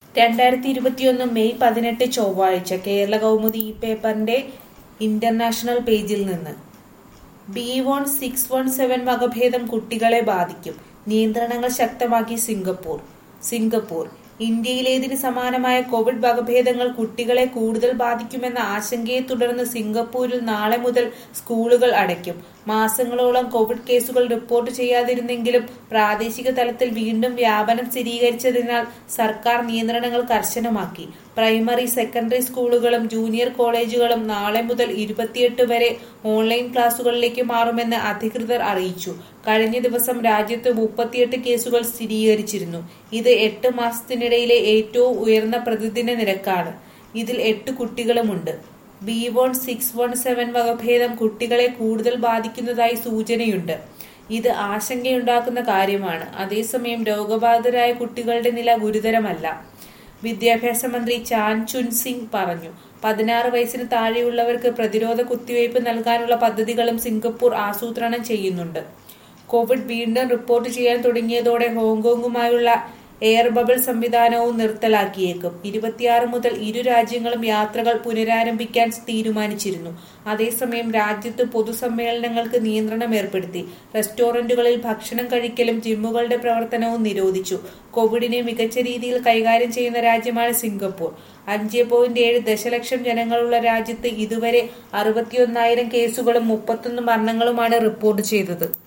രണ്ടായിരത്തി ഇരുപത്തിയൊന്ന് മെയ് പതിനെട്ട് ചൊവ്വാഴ്ച കേരള കൗമുദി ഈ പേപ്പറിന്റെ ഇന്റർനാഷണൽ പേജിൽ നിന്ന് B one six one seven വകഭേദം കുട്ടികളെ ബാധിക്കും നിയന്ത്രണങ്ങൾ ശക്തമാക്കി സിംഗപ്പൂർ സിംഗപ്പൂർ ഇന്ത്യയിലേതിന് സമാനമായ കോവിഡ് വകഭേദങ്ങൾ കുട്ടികളെ കൂടുതൽ ബാധിക്കുമെന്ന ആശങ്കയെ തുടർന്ന് സിംഗപ്പൂരിൽ നാളെ മുതൽ സ്കൂളുകൾ അടയ്ക്കും മാസങ്ങളോളം കോവിഡ് കേസുകൾ റിപ്പോർട്ട് ചെയ്യാതിരുന്നെങ്കിലും പ്രാദേശിക തലത്തിൽ വീണ്ടും വ്യാപനം സ്ഥിരീകരിച്ചതിനാൽ സർക്കാർ നിയന്ത്രണങ്ങൾ കർശനമാക്കി പ്രൈമറി സെക്കൻഡറി സ്കൂളുകളും ജൂനിയർ കോളേജുകളും നാളെ മുതൽ ഇരുപത്തിയെട്ട് വരെ ഓൺലൈൻ ക്ലാസുകളിലേക്ക് മാറുമെന്ന് അധികൃതർ അറിയിച്ചു കഴിഞ്ഞ ദിവസം രാജ്യത്ത് മുപ്പത്തിയെട്ട് കേസുകൾ സ്ഥിരീകരിച്ചിരുന്നു ഇത് എട്ട് മാസത്തിനിടയിലെ ഏറ്റവും ഉയർന്ന പ്രതിദിന നിരക്കാണ് ഇതിൽ എട്ട് കുട്ടികളുമുണ്ട് B one six one seven വകഭേദം കുട്ടികളെ കൂടുതൽ ബാധിക്കുന്നതായി സൂചനയുണ്ട് ഇത് ആശങ്കയുണ്ടാക്കുന്ന കാര്യമാണ് അതേസമയം രോഗബാധിതരായ കുട്ടികളുടെ നില ഗുരുതരമല്ല വിദ്യാഭ്യാസ മന്ത്രി ചാൻ ചുൻ സിംഗ് പറഞ്ഞു പതിനാറ് വയസ്സിന് താഴെയുള്ളവർക്ക് പ്രതിരോധ കുത്തിവയ്പ് നൽകാനുള്ള പദ്ധതികളും സിംഗപ്പൂർ ആസൂത്രണം ചെയ്യുന്നുണ്ട് കോവിഡ് വീണ്ടും റിപ്പോർട്ട് ചെയ്യാൻ തുടങ്ങിയതോടെ ഹോങ്കോങ്ങുമായുള്ള എയർ ബബിൾ സംവിധാനവും നിർത്തലാക്കിയേക്കും ഇരുപത്തിയാറ് മുതൽ ഇരു രാജ്യങ്ങളും യാത്രകൾ പുനരാരംഭിക്കാൻ തീരുമാനിച്ചിരുന്നു അതേസമയം രാജ്യത്ത് പൊതുസമ്മേളനങ്ങൾക്ക് നിയന്ത്രണം ഏർപ്പെടുത്തി റെസ്റ്റോറന്റുകളിൽ ഭക്ഷണം കഴിക്കലും ജിമ്മുകളുടെ പ്രവർത്തനവും നിരോധിച്ചു കോവിഡിനെ മികച്ച രീതിയിൽ കൈകാര്യം ചെയ്യുന്ന രാജ്യമാണ് സിംഗപ്പൂർ അഞ്ച് പോയിന്റ് ഏഴ് ദശലക്ഷം ജനങ്ങളുള്ള രാജ്യത്ത് ഇതുവരെ അറുപത്തിയൊന്നായിരം കേസുകളും മുപ്പത്തൊന്ന് മരണങ്ങളുമാണ് റിപ്പോർട്ട് ചെയ്തത്